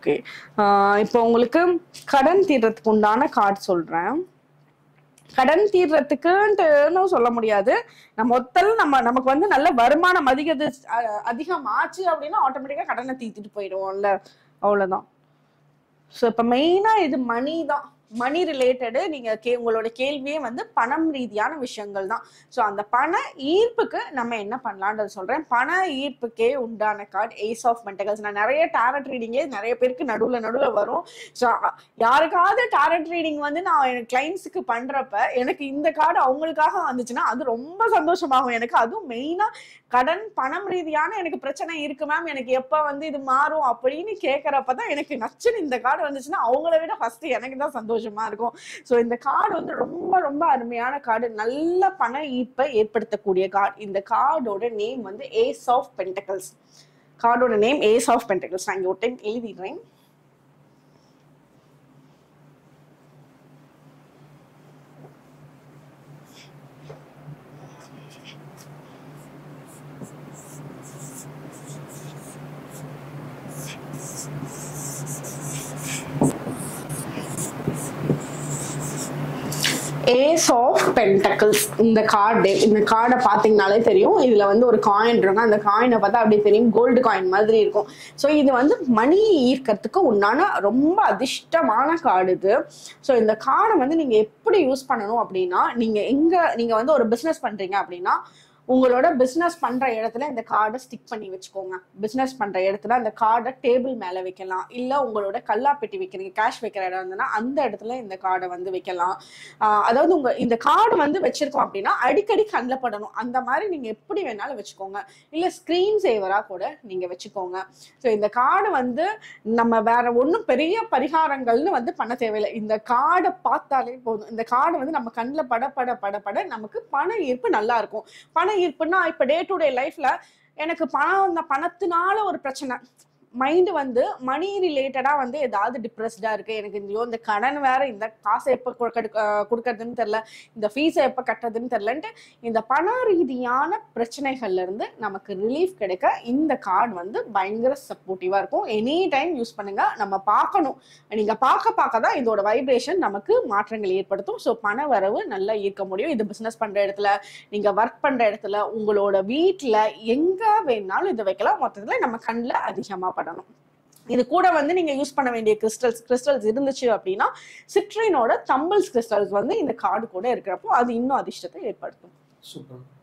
okay இப்போ உங்களுக்கு கடன் தீர்றதுக்கு உண்டான கார்டு சொல்றேன் கடன் தீர்றதுக்குன்ட்டு சொல்ல முடியாது நம்ம மொத்தம் நம்ம நமக்கு வந்து நல்ல வருமானம் அதிகது அஹ், அதிகம் ஆச்சு அப்படின்னா ஆட்டோமேட்டிக்கா கடனை தீர்த்துட்டு போயிடுவோம்ல அவ்வளவுதான் ஸோ இப்போ மெயினா இது மணி தான் மணி ரிலேட்டடு நீங்க கே உங்களோட கேள்வியே வந்து பணம் ரீதியான விஷயங்கள் தான் ஸோ அந்த பண ஈர்ப்புக்கு நம்ம என்ன பண்ணலான்றது சொல்றேன் பண ஈர்ப்புக்கே உண்டான கார்டு ஏஸ் ஆஃப் மென்டகல்ஸ் நான் நிறைய டேரட் ரீடிங்கே நிறைய பேருக்கு நடுவில் நடுவில் வரும் ஸோ யாருக்காவது டேரட் ரீடிங் வந்து நான் எனக்கு கிளைண்ட்ஸுக்கு பண்றப்ப எனக்கு இந்த கார்டு அவங்களுக்காக வந்துச்சுன்னா அது ரொம்ப சந்தோஷமாகும் எனக்கு அதுவும் மெயினா கடன் பணம் ரீதியான எனக்கு பிரச்சனை இருக்கு மேம் எனக்கு எப்ப வந்து இது மாறும் அப்படின்னு கேட்கறப்ப தான் எனக்கு நச்சுன்னு இந்த கார்டு வந்துச்சுன்னா அவங்கள விட ஃபர்ஸ்ட் எனக்கு தான் சந்தோஷமா இருக்கும் ஸோ இந்த கார்டு வந்து ரொம்ப ரொம்ப அருமையான கார்டு நல்ல பண ஈர்ப்பை ஏற்படுத்தக்கூடிய கார்டு இந்த கார்டோட நேம் வந்து ஏஸ் ஆஃப் பென்டகல்ஸ் கார்டோட நேம் ஏஸ் ஆஃப் பென்டகல்ஸ் நான் இங்க ஒரு டைம் எழுதிடுறேன் ஏஸ் ஆஃப் பென்டக்கிள்ஸ் இந்த கார்டு இந்த கார்டை பார்த்தீங்கனாலே தெரியும் இதுல வந்து ஒரு காயின் இருக்கும் அந்த காயினை பார்த்தா அப்படியே தெரியும் கோல்டு காயின் மாதிரி இருக்கும் ஸோ இது வந்து மணி ஈர்க்கறதுக்கு உண்டான ரொம்ப அதிர்ஷ்டமான கார்டு இது ஸோ இந்த கார்டை வந்து நீங்க எப்படி யூஸ் பண்ணணும் அப்படின்னா நீங்க எங்க நீங்க வந்து ஒரு பிசினஸ் பண்றீங்க அப்படின்னா உங்களோட பிசினஸ் பண்ற இடத்துல இந்த கார்டை ஸ்டிக் பண்ணி வச்சுக்கோங்க பிசினஸ் பண்ற இடத்துல அந்த கார்டை டேபிள் மேல வைக்கலாம் இல்ல உங்களோட கல்லாப்பெட்டி வைக்கிறீங்க கேஷ் வைக்கிற இடம் இருந்ததுன்னா அந்த இடத்துல இந்த கார்டை வந்து வைக்கலாம் ஆஹ் அதாவது உங்க இந்த கார்டு வந்து வச்சிருக்கோம் அப்படின்னா அடிக்கடி கண்ணில் படணும் அந்த மாதிரி நீங்க எப்படி வேணாலும் வச்சுக்கோங்க இல்ல ஸ்கிரீன் சேவரா கூட நீங்க வச்சுக்கோங்க ஸோ இந்த கார்டு வந்து நம்ம வேற ஒன்றும் பெரிய பரிகாரங்கள்னு வந்து பண்ண தேவையில்லை இந்த கார்டை பார்த்தாலே போதும் இந்த கார்டு வந்து நம்ம கண்ணில் பட பட பட பட நமக்கு பண ஈர்ப்பு நல்லா இருக்கும் பண ஈர்ப்புன்னா இப்ப டே டு டே லைஃப்ல எனக்கு பணம் இந்த பணத்தினால ஒரு பிரச்சனை மைண்டு வந்து மணி ரிலேட்டடா வந்து ஏதாவது டிப்ரெஸ்டா இருக்கு எனக்கு இந்த இந்த கடன் வேற இந்த காசை எப்ப கொ- கடு- அஹ் கொடுக்கறதுன்னு தெரியல இந்த ஃபீஸை எப்ப கட்டுறதுன்னு தெரியலன்ட்டு இந்த பண ரீதியான பிரச்சனைகள்ல இருந்து நமக்கு ரிலீஃப் கிடைக்க இந்த கார்டு வந்து பயங்கர சப்போர்ட்டிவா இருக்கும் எனி டைம் யூஸ் பண்ணுங்க நம்ம பார்க்கணும் நீங்க பார்க்க பார்க்க தான் இதோட வைப்ரேஷன் நமக்கு மாற்றங்கள் ஏற்படுத்தும் ஸோ பண வரவு நல்லா ஈர்க்க முடியும் இது பிசினஸ் பண்ற இடத்துல நீங்க ஒர்க் பண்ற இடத்துல உங்களோட வீட்ல எங்க வேணாலும் இதை வைக்கலாம் மொத்தத்துல நம்ம கண்ணில் அதிகமா படணும் இது கூட வந்து நீங்க யூஸ் பண்ண வேண்டிய கிறிஸ்டல்ஸ் கிறிஸ்டல்ஸ் இருந்துச்சு அப்படின்னா சிட்ரினோட தம்பிள்ஸ் கிறிஸ்டல்ஸ் வந்து இந்த கார்டு கூட இருக்கிறப்போ அது இன்னும் அதிர்ஷ்டத்தை ஏற்படுத்தும் சூப்பர்